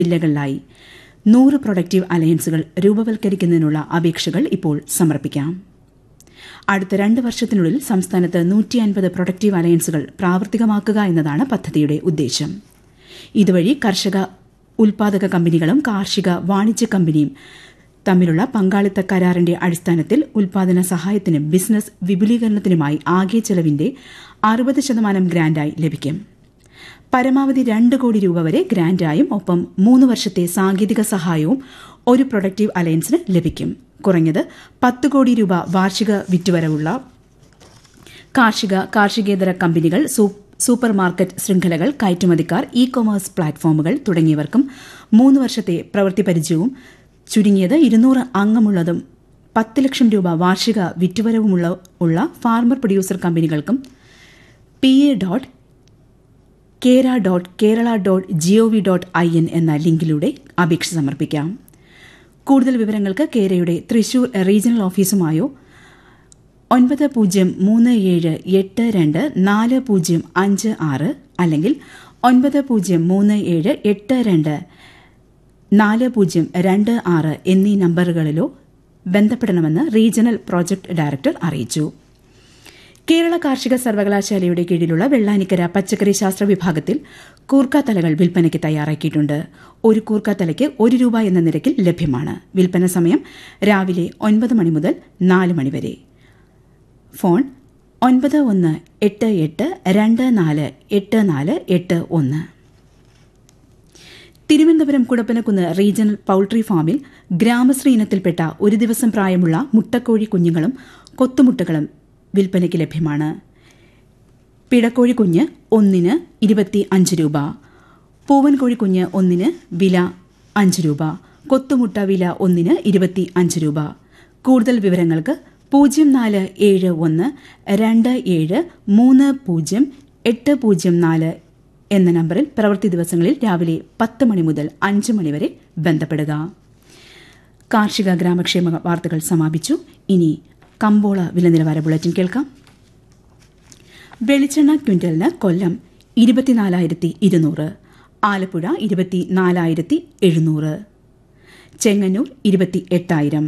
ജില്ലകളിലായി നൂറ് പ്രൊഡക്റ്റീവ് അലയൻസുകൾ രൂപവൽക്കരിക്കുന്നതിനുള്ള അപേക്ഷകൾ ഇപ്പോൾ സമർപ്പിക്കാം അടുത്ത രണ്ട് വർഷത്തിനുള്ളിൽ സംസ്ഥാനത്ത് നൂറ്റി അൻപത് പ്രൊഡക്റ്റീവ് അലയൻസുകൾ പ്രാവർത്തികമാക്കുക എന്നതാണ് പദ്ധതിയുടെ ഉദ്ദേശം ഇതുവഴി കർഷക ഉൽപാദക കമ്പനികളും കാർഷിക വാണിജ്യ കമ്പനിയും തമ്മിലുള്ള പങ്കാളിത്ത കരാറിന്റെ അടിസ്ഥാനത്തിൽ ഉൽപാദന സഹായത്തിനും ബിസിനസ് വിപുലീകരണത്തിനുമായി ആകെ ചെലവിന്റെ അറുപത് ശതമാനം ഗ്രാന്റായി ലഭിക്കും പരമാവധി രണ്ട് കോടി രൂപ വരെ ഗ്രാന്റായും ഒപ്പം മൂന്ന് വർഷത്തെ സാങ്കേതിക സഹായവും ഒരു പ്രൊഡക്റ്റീവ് അലയൻസിന് ലഭിക്കും കുറഞ്ഞത് പത്ത് കോടി രൂപ വാർഷിക വിറ്റുവരവുള്ള കാർഷിക കാർഷികേതര കമ്പനികൾ സൂപ്പർ മാർക്കറ്റ് ശൃംഖലകൾ കയറ്റുമതിക്കാർ ഇ കൊമേഴ്സ് പ്ലാറ്റ്ഫോമുകൾ തുടങ്ങിയവർക്കും മൂന്ന് വർഷത്തെ പ്രവൃത്തി പരിചയവും ചുരുങ്ങിയത് ഇരുന്നൂറ് അംഗമുള്ളതും പത്ത് ലക്ഷം രൂപ വാർഷിക വിറ്റുവരവുമുള്ള ഉള്ള ഫാർമർ പ്രൊഡ്യൂസർ കമ്പനികൾക്കും P A dot Kera dot Kerala dot GOV dot I N എന്ന ലിങ്കിലൂടെ അപേക്ഷ സമർപ്പിക്കാം കൂടുതൽ വിവരങ്ങൾക്ക് കേരയുടെ തൃശൂർ റീജിയണൽ ഓഫീസുമായോ ഒൻപത് പൂജ്യം മൂന്ന് ഏഴ് എട്ട് രണ്ട് നാല് പൂജ്യം അഞ്ച് ആറ് അല്ലെങ്കിൽ ഒൻപത് പൂജ്യം മൂന്ന് ഏഴ് എട്ട് രണ്ട് നാല് പൂജ്യം രണ്ട് ആറ് എന്നീ നമ്പറുകളിലോ ബന്ധപ്പെടണമെന്ന് റീജിയണൽ പ്രോജക്ട് ഡയറക്ടർ അറിയിച്ചു കേരള കാർഷിക സർവകലാശാലയുടെ കീഴിലുള്ള വെള്ളാനിക്കര പച്ചക്കറി ശാസ്ത്ര വിഭാഗത്തിൽ കൂർക്കാത്തലകൾ വിൽപ്പനയ്ക്ക് തയ്യാറാക്കിയിട്ടുണ്ട് ഒരു കൂർക്കാത്തലയ്ക്ക് ഒരു രൂപ എന്ന നിരക്കിൽ ലഭ്യമാണ് വിൽപ്പന സമയം രാവിലെ ഒൻപത് മണി മുതൽ നാല് മണി വരെ ഫോൺ ഒൻപത് ഒന്ന് എട്ട് എട്ട് രണ്ട് നാല് എട്ട് നാല് എട്ട് ഒന്ന് തിരുവനന്തപുരം കുടപ്പനക്കുന്ന് റീജിയണൽ പൌൾട്രി ഫാമിൽ ഗ്രാമശ്രീ ഇനത്തിൽപ്പെട്ട ഒരു ദിവസം പ്രായമുള്ള മുട്ടക്കോഴി കുഞ്ഞുങ്ങളും കൊത്തുമുട്ടകളും വിൽപ്പനയ്ക്ക് ലഭ്യമാണ് പിടക്കോഴി കുഞ്ഞ് ഒന്നിന് ഇരുപത്തി അഞ്ച് രൂപ പൂവൻ കോഴിക്കുഞ്ഞ് ഒന്നിന് വില അഞ്ച് രൂപ കൊത്തുമുട്ട വില ഒന്നിന് ഇരുപത്തി അഞ്ച് രൂപ കൂടുതൽ വിവരങ്ങൾക്ക് പൂജ്യം നാല് ഏഴ് ഒന്ന് രണ്ട് ഏഴ് മൂന്ന് പൂജ്യം എട്ട് പൂജ്യം നാല് എന്ന നമ്പറിൽ പ്രവൃത്തി ദിവസങ്ങളിൽ രാവിലെ പത്ത് മണി മുതൽ അഞ്ച് മണി വരെ ബന്ധപ്പെടുക കാർഷിക ഗ്രാമക്ഷേമ വാർത്തകൾ സമാപിച്ചു ഇനി കമ്പോള വില നിലവാര ബുള്ളറ്റിൻ കേൾക്കാം വെളിച്ചെണ്ണ ക്വിന്റലിന് കൊല്ലം ഇരുപത്തിനാലായിരത്തി ഇരുന്നൂറ് ആലപ്പുഴ ഇരുപത്തിനാലായിരത്തി എഴുന്നൂറ് ചെങ്ങന്നൂർ ഇരുപത്തി എട്ടായിരം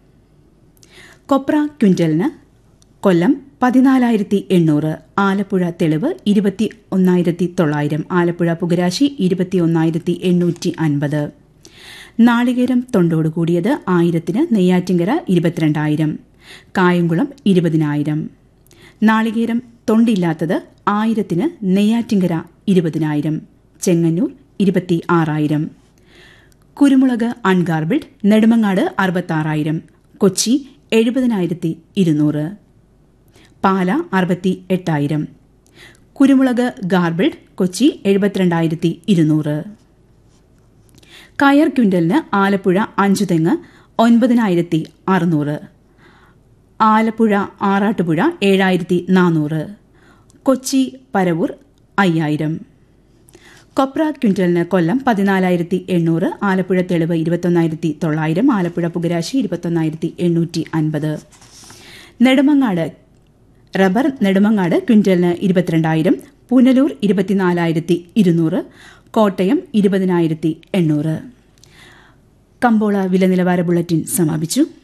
കൊപ്ര ക്വിന്റലിന് കൊല്ലം പതിനാലായിരത്തി എണ്ണൂറ് ആലപ്പുഴ തെളിവ് ഇരുപത്തി ഒന്നായിരത്തി തൊള്ളായിരം ആലപ്പുഴ പുകരാശി ഇരുപത്തി ഒന്നായിരത്തി എണ്ണൂറ്റി അൻപത് നാളികേരം തൊണ്ടോട് കൂടിയത് ആയിരത്തിന് നെയ്യാറ്റിങ്കര ഇരുപത്തിരണ്ടായിരം കായംകുളം ഇരുപതിനായിരം നാളികേരം തൊണ്ടില്ലാത്തത് ആയിരത്തിന് നെയ്യാറ്റിങ്കര ഇരുപതിനായിരം ചെങ്ങന്നൂർ ഇരുപത്തി ആറായിരം കുരുമുളക് അൺഗാർബിൾഡ് നെടുമങ്ങാട് അറുപത്താറായിരം കൊച്ചി എഴുപതിനായിരത്തി ഇരുന്നൂറ് പാല അറുപത്തി എട്ടായിരം കുരുമുളക് ഗാർബിൾഡ് കൊച്ചി എഴുപത്തിരണ്ടായിരത്തി ഇരുന്നൂറ് കയർ ക്വിന്റലിന് ആലപ്പുഴ അഞ്ചു തെങ്ങ് ഒൻപതിനായിരത്തി അറുന്നൂറ് ആലപ്പുഴ ആറാട്ടുപുഴ ഏഴായിരത്തി നാനൂറ് കൊച്ചി പരവൂർ അയ്യായിരം കൊപ്ര ക്വിന്റലിന് കൊല്ലം പതിനാലായിരത്തി എണ്ണൂറ് ആലപ്പുഴ തെളിവ് ഇരുപത്തൊന്നായിരത്തി തൊള്ളായിരം ആലപ്പുഴ പുകരാശി ഇരുപത്തൊന്നായിരത്തി എണ്ണൂറ്റി അൻപത് നെടുമങ്ങാട് റബ്ബർ നെടുമങ്ങാട് ക്വിന്റലിന് ഇരുപത്തിരണ്ടായിരം പുനലൂർ ഇരുപത്തിനാലായിരത്തി ഇരുന്നൂറ് കോട്ടയം ഇരുപതിനായിരത്തി എണ്ണൂറ് കമ്പോള വില നിലവാര ബുള്ളറ്റിൻ സമാപിച്ചു